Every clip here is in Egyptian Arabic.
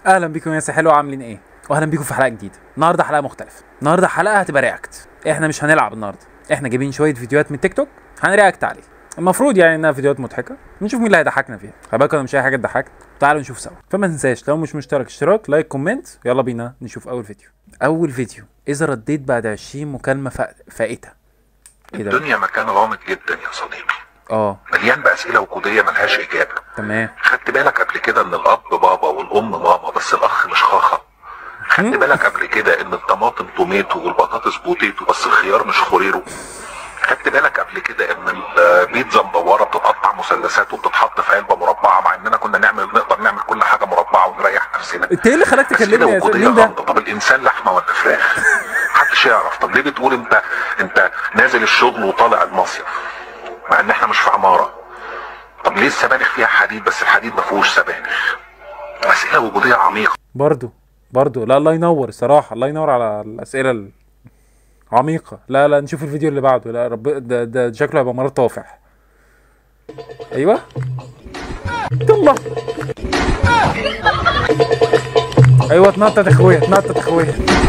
اهلا بيكم يا ناس حلوه عاملين ايه واهلا بيكم في حلقه جديده النهارده حلقه مختلفه النهارده حلقه هتبقى رياكت احنا مش هنلعب النهارده احنا جايبين شويه فيديوهات من تيك توك هنرياكت عليه المفروض يعني انها فيديوهات مضحكه نشوف مين اللي هيضحكنا فيها خلي بالك انا مش اي حاجه تضحكنا تعالوا نشوف سوا فما تنساش لو مش مشترك اشتراك لايك كومنت يلا بينا نشوف اول فيديو اول فيديو اذا رديت بعد 20 مكالمه فا- فائته ايه ده الدنيا مكان غامض جدا يا صديقي اه مليان بأسئلة وجودية ملهاش إجابة تمام خدت بالك قبل كده إن الأب بابا والأم ماما بس الأخ مش خاخة خدت بالك قبل كده إن الطماطم توميتو والبطاطس بوتيتو بس الخيار مش خوريرو خدت بالك قبل كده إن البيتزا مدورة بتتقطع مثلثات وبتتحط في علبة مربعة مع إننا كنا نعمل نقدر نعمل كل حاجة مربعة ونريح نفسنا انت ايه اللي خلاك أسئلة تكلمني يا وجودية مين ده غامضة طب الإنسان لحمة ولا فراخ؟ محدش يعرف طب ليه بتقول أنت أنت نازل الشغل وطالع المصيف مع إن إحنا مش في عمارة طب ليه السبانخ فيها حديد بس الحديد ما فيهوش سبانخ؟ أسئلة وجودية عميقة برضو برضو لا الله ينور الصراحة الله ينور على الأسئلة العميقة لا لا نشوف الفيديو اللي بعده لا رب ده, ده شكله هيبقى مرات طافح أيوه يلا أيوه اتنطط اخويا اتنطط اخويا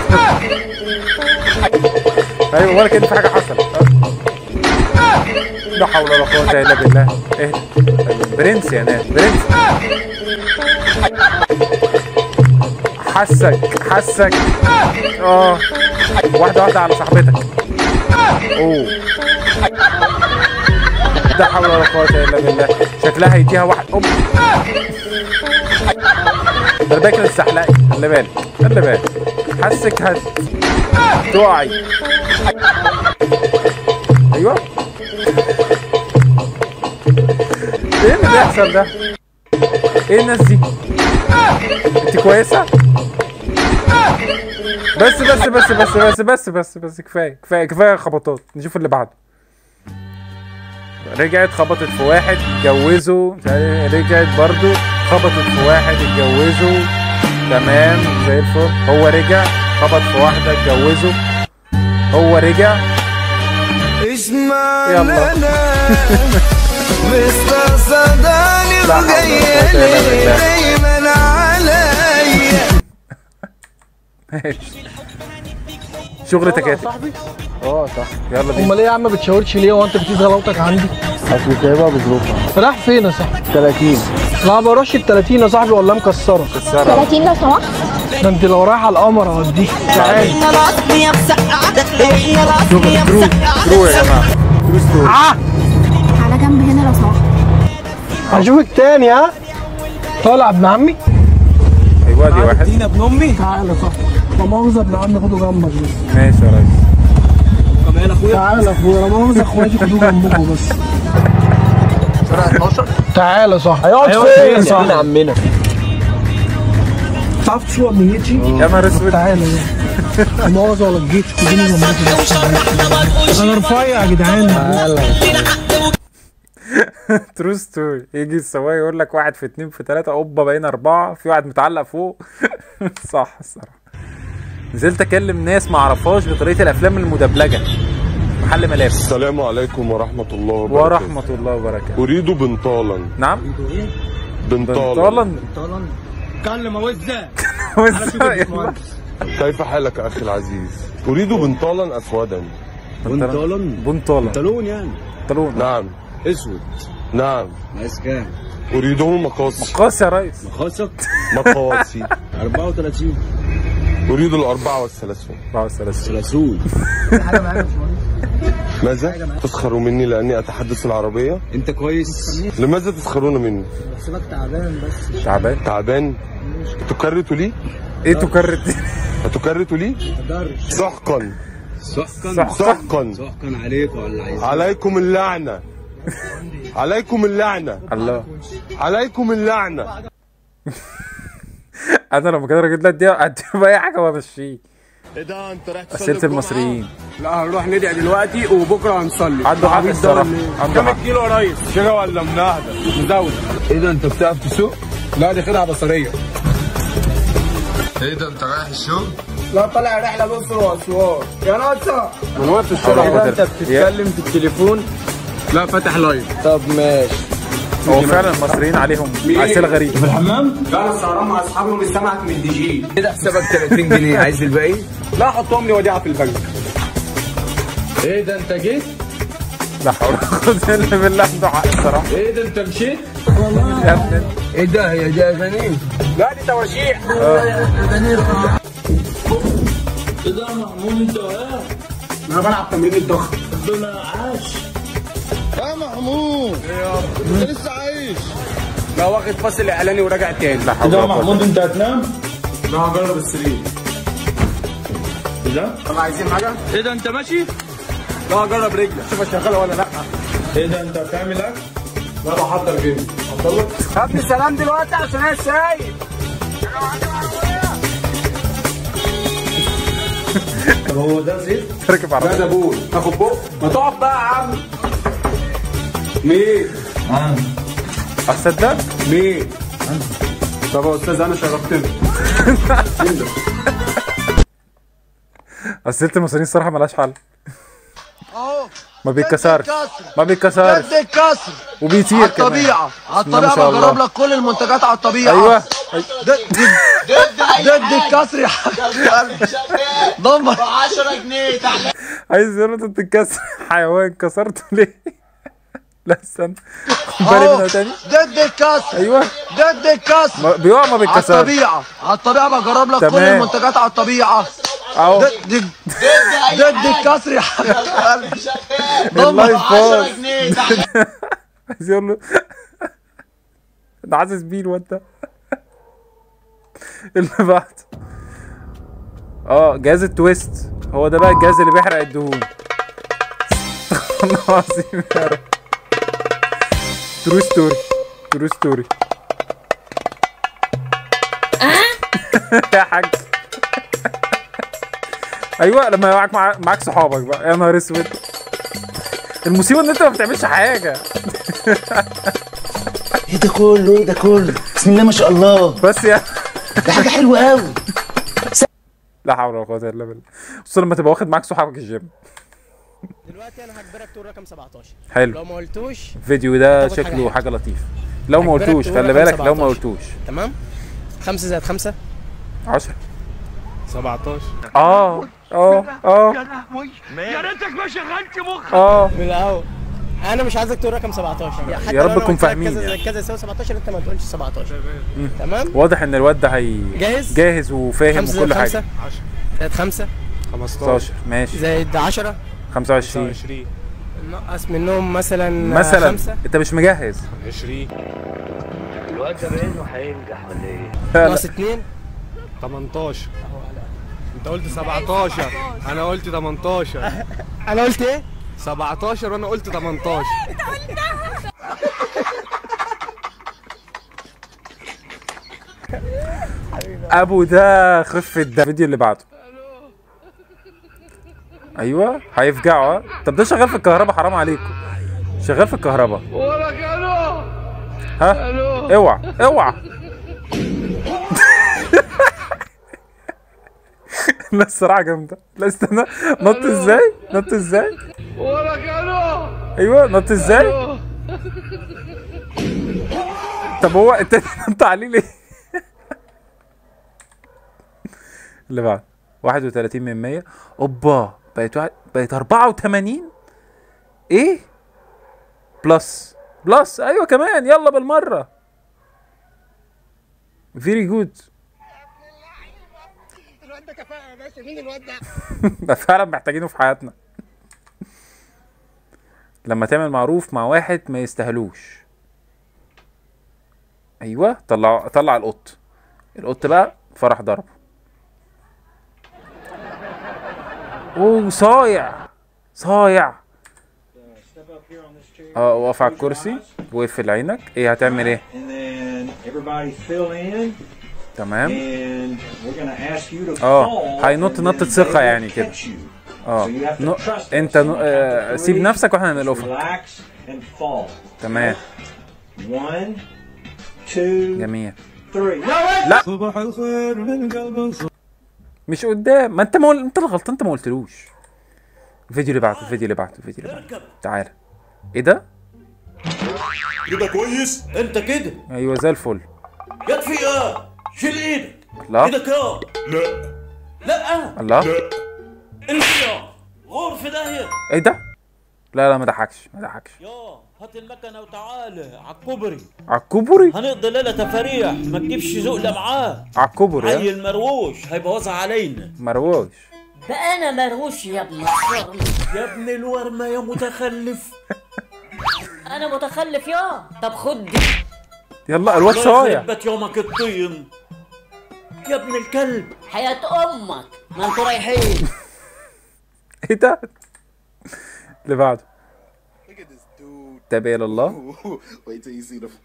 أيوه ولا كأن في حاجة حصلت لا حول ولا قوة إلا بالله اهدى برنس يا ناس برنس حسك حسك اه واحدة واحدة على صاحبتك اوه لا حول ولا قوة الا بالله شكلها هيديها واحد اوب خلي بالك لا تستحلقي خلي بالك خلي بالك حسك هت تقعي ايوه ايه اللي بيحصل ده؟ ايه الناس دي؟ انت كويسة؟ بس بس بس بس بس بس بس بس كفاية كفاية كفاية خبطات نشوف اللي بعده رجعت خبطت في واحد اتجوزوا مش عارف، رجعت برضو خبطت في واحد اتجوزوا تمام زي الفل هو رجع خبط في واحدة اتجوزوا هو رجع اسمع يلا. لنا مستقصداني لا حول ولا قوة إلا وجاية بالله. دايما عليا ماشي شغل تكاتك اه صح يلا بينا امال ايه يا عم ما بتشاورش ليه هو انت بتقيس غلاوتك عندي اصل سايبها بظروفها رايح فين يا صاحبي 30 لا ما بروحش ال 30 يا صاحبي ولا مكسره السرعة 30 لو سمحت ده انت لو رايح على القمر اوديك تعالى شغل ترو ترو يا جماعة ترو ستوري على جنب هنا لو سمحت هشوفك تاني ها طالع ابن عمي ايوه دي واحد دينا ابن امي تعالى يا صاحبي لا مؤاخذه ابن عمي خده جنبك بس ماشي يا ريس تعالى يا اخويا لا مؤاخذه اخواتي خدوه جنبكم بس تعالى يا صاحبي هيقعد فين يا صاحبي عمنا تعرف تسوق نيتي يا نهار اسود تعالى يا لا مؤاخذه ولا الجيش خدوني جنبكم بس انا رفيع يا جدعان ترو ستوري يجي السواق يقول لك واحد في اتنين في تلاتة اوبا باين اربعة في واحد متعلق فوق صح الصراحة نزلت اكلم ناس ما اعرفهاش بطريقة الافلام المدبلجة محل ملابس السلام عليكم ورحمة الله وبركاته ورحمة الله وبركاته أريد بنطالا نعم بنطالا طالا كلم وزة يلا. كيف حالك أخي العزيز أريد بنطالا أسودا بنطالا بنطالا طالون يعني طالون نعم اسود نعم عايز كام؟ أريده مقاصي قاس يا ريس خاصك مقاصي 34 أريد الأربعة والثلاثون بعد الثلاثة ثلاثون ماذا؟ تسخروا مني لأني أتحدث العربية؟ انت كويس؟ لماذا تسخرون مني؟ تعبان تعبان؟ تكرت لي؟ ايه تكرت أتكرت لي؟ سحقا سحقا سحقا سحقا عليك وعلى عايز عليكم اللعنة عليكم اللعنة الله عليكم اللعنة انا لما كان الراجل ده اديها اديها اي حاجة وامشيه ايه ده انت رحت اسئلة المصريين لا هنروح ندعي دلوقتي وبكره هنصلي عنده حق الصراحة عنده كم حق كيلو يا ريس؟ شجا ولا منهدة؟ مزود ايه ده انت بتعرف تسوق؟ لا دي خدعة بصرية ايه ده انت رايح الشغل؟ لا طالع رحلة الأقصر وأسوان يا ناصر من وقت الله الشغل يقدر. انت بتتكلم في التليفون لا فاتح لايف طب ماشي هو فعلا المصريين عليهم اسئله غريبه في الحمام؟ لا انا سهران مع اصحابي وبيسمعك من الدي جي كده حسابك 30 جنيه عايز الباقي لا حطهم لي وديعه في البنك ايه ده انت جيت لا حول ولا قوه الا بالله عنده حق الصراحه ايه ده انت مشيت يا ابني ايه ده هي دي اغاني لا دي تواشيح انا بلعب تمرين الضغط لا واخد فاصل اعلاني وراجع تاني لا حول ولا قوه انت هتنام؟ لا هجرب السرير لا طب عايزين حاجه؟ ايه ده انت ماشي لا هجرب رجلي شوف شغاله ولا لا ايه ده انت هتعمل اكل؟ لا بحضر جيم هتطلق خدني سلام دلوقتي عشان انا سايق طب هو ده زيت؟ راكب لا عربيه ده بول تاخد بق ما تقف بقى يا عم مين؟ اصدق مين؟ طب يا استاذ انا شرفتني اسئله المصريين الصراحه ملهاش حل ما بيتكسرش ما بيتكسرش ضد الكسر وبيطير على كمان الطبيعة على بسم الله ما الطبيعة شاء الله. بجرب لك كل المنتجات على الطبيعة ايوه ضد ضد الكسر يا حبيبي ضمن 10 جنيه عايز يقول له انت بتتكسر حيوان كسرته ليه؟ لا استنى خد بالي منها تاني ضد الكسر ايوه ضد الكسر ما- بيقع ما على بيتكسرش الطبيعة على الطبيعة بجرب لك كل تمام. المنتجات على الطبيعة اهو ضد ضد ضد الكسر يا حبيبي ضمن اللايف 10 باظ جنيه عايز يقول له ده عايز بيه وانت اللي بعد اه جهاز التويست هو ده بقى الجهاز اللي بيحرق الدهون والله العظيم يا رب ترو ستوري ترو ستوري يا حاج ايوه لما معاك مع- معاك صحابك بقى يا نهار اسود المصيبه ان انت ما بتعملش حاجه ايه ده كله ايه ده كله بسم الله ما شاء الله بس يا ده حاجة حلوة قوي لا حول ولا قوه الا بالله خصوصا لما تبقى واخد معاك صحابك الجيم دلوقتي انا هجبرك تقول رقم 17 حلو لو ما قلتوش الفيديو ده هتاخد حاجة شكله حلوة. حاجه لطيفه لو ما هجبرك قلتوش تقول خلي رقم بالك لو ما 17. قلتوش تمام 5 زائد 5 10 17 اه اه اه اه من الاول انا مش عايزك تقول رقم 17 يعني حتى يا لو رب أنا تكون قلت لك فاهمين كذا يعني. زائد كذا يساوي 17 انت ما تقولش 17 تمام واضح ان الواد ده هي جاهز؟ جاهز وفاهم 5 زائد وكل 5 حاجه زائد 5 16 ماشي زائد 10 25 نقص منهم مثلا مثلا 5 انت مش مجهز 20 لا، لا. ناقص 2 18 انت قلت 17 انا قلت 18 انا قلت ايه؟ 17 وانا قلت 18 ابو ده خفه ده الفيديو اللي بعده ايوه هيفجعوا ها؟ طب ده شغال في الكهرباء حرام عليكم شغال في الكهرباء ها اوعى اوعى لا الصراحه جامده لا استنى نط ازاي نط ازاي ايوه نط ازاي طب هو انت نط عليه ليه اللي بعد 31 من 100 اوبا بقت واحد بقت 84 ايه بلس بلس ايوه كمان يلا بالمره فيري جود الواد ده كفاءه يا باشا مين الواد ده؟ ده فعلا محتاجينه في حياتنا لما تعمل معروف مع واحد ما يستاهلوش ايوه طلع طلع القط القط بقى فرح ضربه اوه صايع صايع اه وقف على الكرسي وقفل عينك ايه هتعمل ايه And then everybody fill in, تمام and we're gonna ask you to اه fall. هينط and نطة then ثقة they will يعني كده catch you. اه So you have to نو... trust انت us. نو... On the count آه... of سيب three, نفسك واحنا هنقلفك Relax and fall. تمام One, two, جميل three. لا صباح الخير من قلب مش قدام ما انت ما قل... انت اللي غلطان انت ما قلتلوش الفيديو اللي بعده الفيديو اللي بعده الفيديو اللي بعده تعالى ايه ده كده كويس انت كده ايوه زي الفل يكفي يا شيل ايدك لا ايدك يا لا لا الله انت يا غور في داهيه ايه ده لا لا ما ضحكش ما ضحكش يا هات المكنه وتعالى على الكوبري على الكوبري هنقضي ليله تفاريح ما تجيبش ذوق معاه على الكوبري ها؟ عيل مروش هيبوظها علينا مروش بقى انا مروش يا ابن الصرم يا ابن الورمه يا متخلف انا متخلف يا طب خد دي يلا الواد الله صايع يخرب بيت يومك الطين يا ابن الكلب حياة امك ما انتوا رايحين ايه ده اللي بعده تابع الى الله Wait till you see the.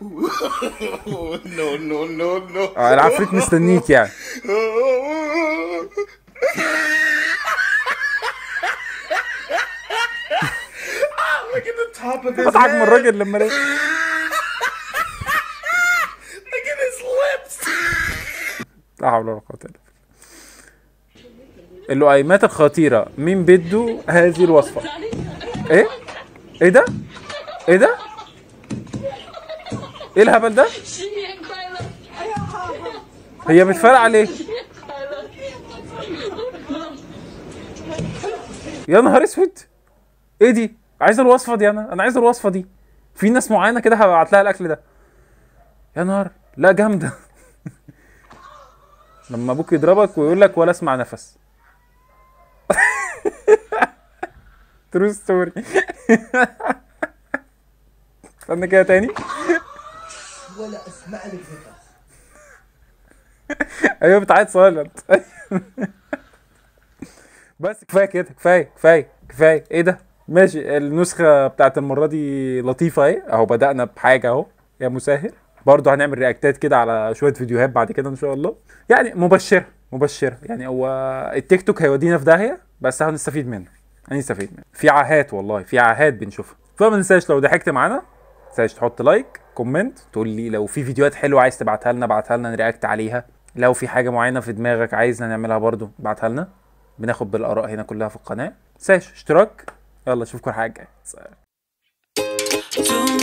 no, no, no, no. اه العفريت مستنيك يعني Look at the top of his بضحك من head. الراجل لما لقيت Look at his lips. لا حول ولا قوة الا بالله اللؤيمات الخطيرة مين بده هذه الوصفة ايه ايه ده ايه ده ايه الهبل ده هي بتفرقع ليه يا نهار اسود ايه دي عايز الوصفه دي انا انا عايز الوصفه دي في ناس معينه كده هبعت لها الاكل ده يا نهار لا جامده لما ابوك يضربك ويقول لك ولا اسمع نفس ترو ستوري استنى كده تاني ولا اسمع لك نفس ايوه بتاعت سايلنت بس كفايه كده كفايه كفايه كفايه ايه ده ماشي النسخه بتاعت المره دي لطيفه اهي اهو بدانا بحاجه اهو يا مسهل برضه هنعمل رياكتات كده على شويه فيديوهات بعد كده ان شاء الله يعني مبشره مبشره يعني هو التيك توك هيودينا في داهيه بس هنستفيد منه هنستفيد منه في عاهات والله في عاهات بنشوفها فما تنساش لو ضحكت معانا ما تنساش تحط لايك كومنت تقول لي لو في فيديوهات حلوه عايز تبعتها لنا ابعتها لنا نرياكت عليها لو في حاجه معينه في دماغك عايزنا نعملها برضو ابعتها لنا بناخد بالاراء هنا كلها في القناه ما تنساش اشتراك يلا اشوفكم الحلقه الجايه سلام.